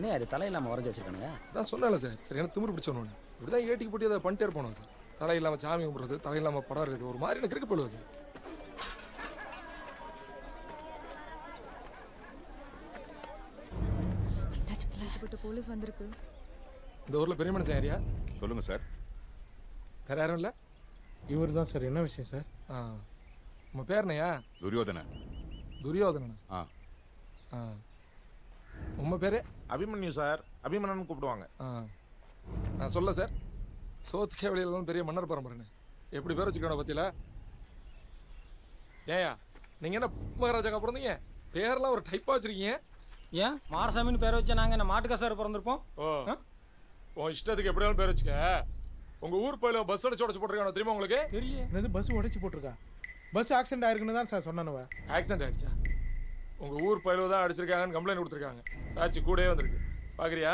என்ன அது தலையில்லாம வரைஞ்சி வச்சிருக்கானுங்க அதான் சொன்னல சார் சரியான திமிரு பிடிச்சவனு இப்படிதான் ஏட்டிக்கு போட்டி அதை பண்ணிட்டே இருப்போம் சார் தலை இல்லாம சாமி கும்பிடுறது தலை இல்லாம படம் இருக்குது ஒரு மாதிரி எனக்கு இருக்கு போடுவோம் சார் இப்பட்ட போலீஸ் வந்திருக்கு இந்த ஊர்ல பெரிய மனுஷன் யாரியா சொல்லுங்க சார் வேற யாரும் இல்ல இவர் தான் சார் என்ன விஷயம் சார் ஆ உங்க பேர் என்னையா துரியோதன துரியோதனன் ஆ ஆ உங்க பேரு அபிமன்யு சார் அபிமனன் கூப்பிடுவாங்க ஆ நான் சொல்ல சார் சோத்துக்கே வெளியிலாம் பெரிய மன்னர் பரம்பரைன்னு எப்படி பேர் வச்சுக்கணும் பத்தியில ஏயா நீங்க என்ன மகாராஜாக்கா பிறந்தீங்க பேர்லாம் ஒரு டைப்பா வச்சிருக்கீங்க ஏன் மாரசாமின்னு பேர் வச்சா நாங்கள் என்ன மாட்டுக்கா சார் பிறந்திருப்போம் ஓ உன் இஷ்டத்துக்கு எப்படியாலும் பேர் வச்சுக்க உங்க ஊர் பயில பஸ் அடிச்சு உடச்சு போட்டிருக்கானோ தெரியுமா உங்களுக்கு தெரியல என்னது பஸ் உடைச்சு போட்டிருக்கா பஸ் ஆக்சிடென்ட் ஆயிருக்குன்னு தான் சார் சொன்னானுவ ஆக்சிடென்ட் ஆயிடுச்சா உங்க ஊர் பயில தான் அடிச்சிருக்காங்கன்னு கம்ப்ளைண்ட் கொடுத்துருக்காங்க சாட்சி கூடவே வந்திருக்கு பாக்குறியா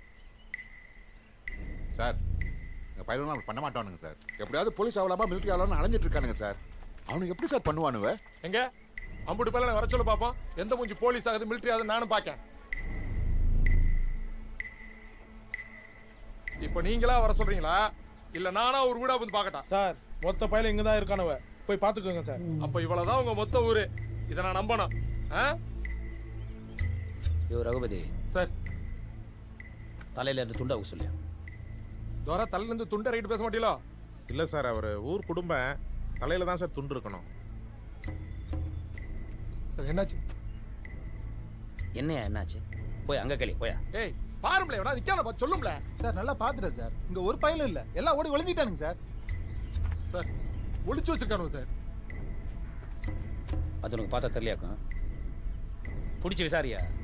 சார் இந்த பையன் அப்படி பண்ண மாட்டானுங்க சார் எப்படியாவது போலீஸ் ஆகலாமா மிலிட்டரி ஆகலாம்னு அலைஞ்சிட்டு இருக்கானுங்க சார் அவனுக்கு எப்படி சார் பண்ணுவானுவ எங்க அம்புட்டு பயில வர சொல்ல பாப்போம் எந்த மூஞ்சி போலீஸ் ஆகுது மிலிட்டரி ஆகுது நானும் பார்க்கேன் இப்போ நீங்களா வர சொல்றீங்களா இல்ல நானா ஒரு வீடா வந்து பார்க்கட்டா சார் மொத்த பையில இங்க தான் இருக்கானுவ போய் பாத்துக்கோங்க சார் அப்ப இவ்வளவுதான் உங்க மொத்த ஊரு இதை நான் நம்பணும் ஆ? யோ ரகுபதி சார் தலையில இருந்து துண்டா ஊக்க சொல்லியா தோரா தலையில இருந்து துண்டை ரைட்டு பேச மாட்டீங்களோ இல்லை சார் அவர் ஊர் குடும்பம் தலையில தான் சார் துண்டு இருக்கணும் சார் என்னாச்சு என்னையா என்னாச்சு போய் அங்க களி போயா ஏய் பாருங்களே எவனா நிக்காம சொல்லுங்களே சார் நல்லா பார்த்துட்டேன் சார் இங்க ஒரு பையலும் இல்ல எல்லாம் ஓடி ஒளிஞ்சிட்டானுங்க சார் சார் ஒளிச்சு வச்சிருக்கானுங்க சார் அது உனக்கு பார்த்தா தெரியலையாக்கும் பிடிச்சி விசாரியா